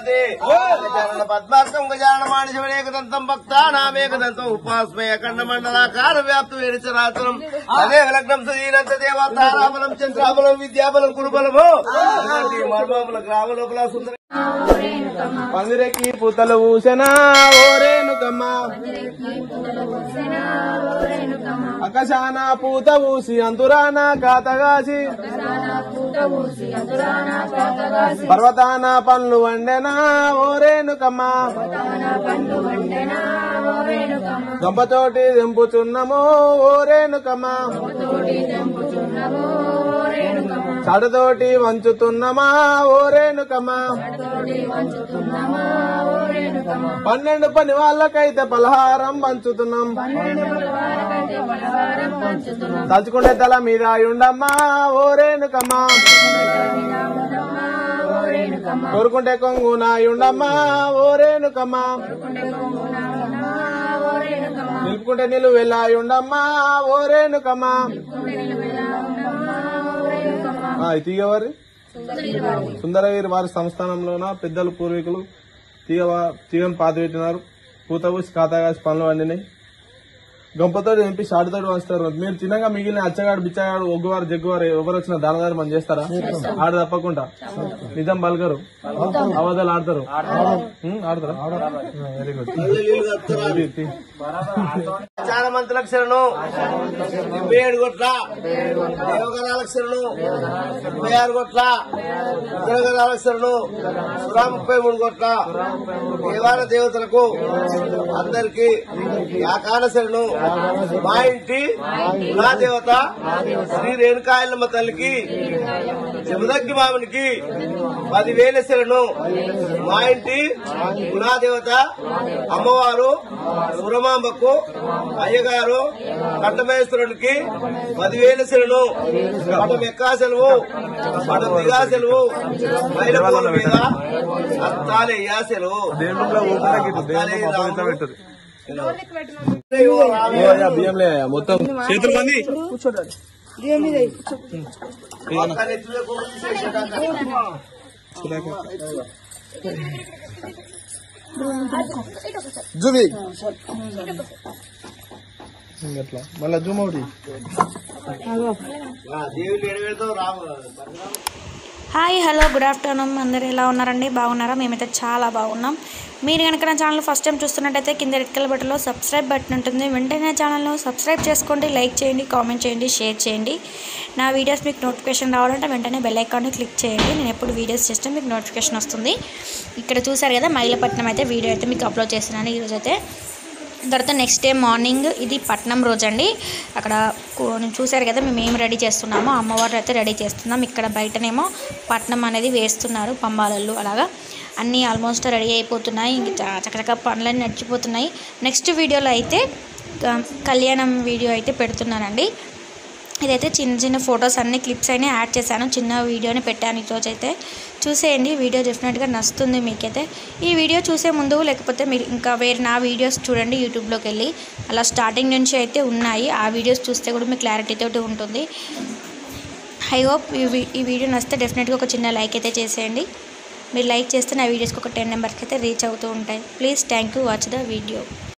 గణపతి గజానన పద్మాకం గజానన మాణిజమనేకదంతం భక్తానామేకదంతం ఉపాస్మయ ఖండ మండలాకార వ్యాప్తం ఎరిచరాచరం అదే లగ్నం సదీనంత దేవతారాబలం చంద్రాబలం విద్యాబలం కురుబలము అలాంటి మర్మముల గ్రామ లోపల సుందర పందిరెక్కి పూతలు ఊసెనా ఓరేనుకమ్మ అకశాన పూత ఊసి అంతురాన కాతగాసి పర్వతాన పండ్లు వండెనా ఓరేనుకమ్మ గంపతోటి దింపుచున్నమో ఓరేనుకమ్మ చడతోటి వంచుతున్నమా ఓరేనుకమ్మ పన్నెండు పని వాళ్ళకైతే పలహారం పంచుతున్నాం తలుచుకుంటే తల మీద ఉండమ్మా ఓరేనుకమ్మా కోరుకుంటే కొంగు నాయుండమ్మా ఓరేనుకమ్మా నిలుపుకుంటే నిలువ వెళ్ళాయుండమ్మా ఓరేనుకమ్మా ఆ, ఇది తీగవారి సుందరగిరి వారి సంస్థానంలోన పెద్దలు పూర్వీకులు తీగ తీగను పాత పెట్టినారు పూత పూసి ఖాతా కాసి పనులు వండినాయి గంపతో తెంపి షాటుతో వంచుతారు మీరు చిన్నగా మిగిలిన అచ్చగాడు బిచ్చగాడు ఒగ్గువారు జగ్గువారు ఎవరు వచ్చిన దానదారి మనం చేస్తారా ఆడ తప్పకుండా నిజం బల్గరు అవధలు ఆడతారు ఉం, ఆడతారా వెరీ గుడ్ చాలా మంత్రులకు శరణు డెబ్బై ఏడు కొట్ల దేవగణాలకు శరణు ముప్పై ఆరు కొట్ల ఉత్తరగణాలకు శరణు సురా ముప్పై మూడు కొట్ల దేవాల దేవతలకు అందరికి యాకాన శరణు మా ఇంటి నా దేవత శ్రీ రేణుకాయలమ్మ తల్లికి జమదగ్గి మామనికి పదివేల శరణు మా ఇంటి గుణాదేవత అమ్మవారు సురమాంబకు అయ్యగారు కట్టమేశ్వరునికి పదివేల శరణు పటం ఎక్కా సెలవు పటం దిగా సెలవు మైలపూల మీద అత్తాలయ్యా సెలవు దేవుళ్ళ ఊపిరి తగ్గిట్టు దేవుళ్ళ పవిత్ర పెట్టరు బియ్యం లే మొత్తం చేతులు మంది జూమి అట్లా మళ్ళా జూమ్ ఒకటి దేవుడు ఎడవేడతావు Ramu hi hello good afternoon అందరు ఎలా ఉన్నారండి బాగున్నారా మేమైతే చాలా బాగున్నాం మీరు కనుక నా ఛానల్ ఫస్ట్ టైం చూస్తున్నట్టయితే కింద రెడ్ కలర్ బటన్లో సబ్స్క్రైబ్ బటన్ ఉంటుంది వెంటనే నా ఛానల్ను సబ్స్క్రైబ్ చేసుకోండి లైక్ చేయండి కామెంట్ చేయండి షేర్ చేయండి నా వీడియోస్ మీకు నోటిఫికేషన్ రావాలంటే వెంటనే బెల్ ఐకాన్ని క్లిక్ చేయండి నేను ఎప్పుడు వీడియోస్ చేస్తే మీకు నోటిఫికేషన్ వస్తుంది ఇక్కడ చూసారు కదా మైలపట్నం అయితే వీడియో అయితే మీకు అప్లోడ్ చేస్తున్నాను ఈరోజు అయితే తర్వాత నెక్స్ట్ డే మార్నింగ్ ఇది పట్నం రోజు అండి అక్కడ కూ- చూశారు కదా మేము ఏం రెడీ చేస్తున్నామో అమ్మవారు అయితే రెడీ చేస్తున్నాం ఇక్కడ బయటనేమో పట్నం అనేది వేస్తున్నారు పంబాలల్లో అలాగా అన్నీ ఆల్మోస్ట్ రెడీ అయిపోతున్నాయి ఇంక చ- చకచక పనులన్నీ నడిచిపోతున్నాయి నెక్స్ట్ వీడియోలో అయితే క- కళ్యాణం వీడియో అయితే పెడుతున్నానండి ఇదైతే చిన్న చిన్న ఫొటోస్ అన్ని క్లిప్స్ అయినా యాడ్ చేశాను చిన్న వీడియోని పెట్టాను ఈరోజు అయితే చూసేయండి వీడియో డెఫినెట్గా నచ్చుతుంది మీకైతే ఈ వీడియో చూసే ముందు లేకపోతే మీరు ఇంకా వేరే నా వీడియోస్ చూడండి యూట్యూబ్లోకి వెళ్ళి అలా స్టార్టింగ్ నుంచి అయితే ఉన్నాయి ఆ వీడియోస్ చూస్తే కూడా మీకు క్లారిటీ తోటి ఉంటుంది ఐ హోప్ ఈ వీ- ఈ వీడియో నచ్చితే డెఫినెట్గా ఒక చిన్న లైక్ అయితే చేసేయండి మీరు లైక్ చేస్తే నా వీడియోస్కి ఒక టెన్ నెంబర్స్కి అయితే రీచ్ అవుతూ ఉంటాయి please thank you watch the video